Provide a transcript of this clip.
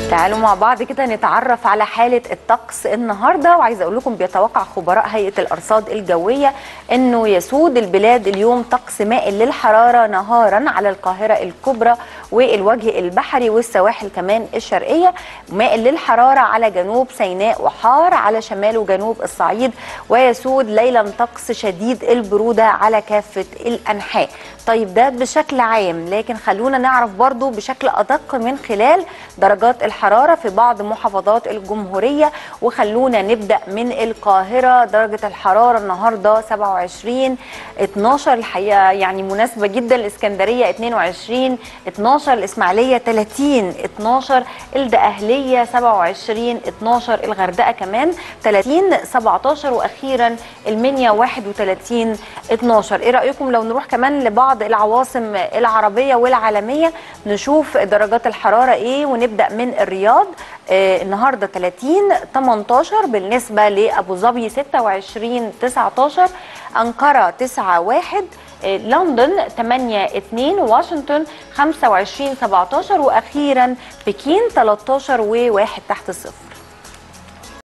تعالوا مع بعض كده نتعرف على حالة الطقس النهاردة وعايزة أقول لكم بيتوقع خبراء هيئة الأرصاد الجوية أنه يسود البلاد اليوم طقس مائل للحرارة نهارا على القاهرة الكبرى والوجه البحري والسواحل كمان الشرقية مائل للحرارة على جنوب سيناء وحار على شمال وجنوب الصعيد ويسود ليلا طقس شديد البرودة على كافة الأنحاء طيب ده بشكل عام لكن خلونا نعرف برضو بشكل أدق من خلال درجات الحرارة في بعض محافظات الجمهورية وخلونا نبدأ من القاهرة درجة الحرارة النهاردة 27 12 الحقيقة يعني مناسبة جدا الإسكندرية 22 12 الإسماعيلية 30 12 الدقهلية 27 12 الغردقة كمان 30 17 وأخيرا المنيا 31 12 إيه رأيكم لو نروح كمان لبعض العواصم العربية والعالمية نشوف درجات الحرارة إيه ونبدأ من الرياض آه النهارده 30 18 بالنسبه لابو ظبي 26 19 انقره 9 1 آه لندن 8 2 واشنطن 25 17 واخيرا بكين 13 و1 تحت الصفر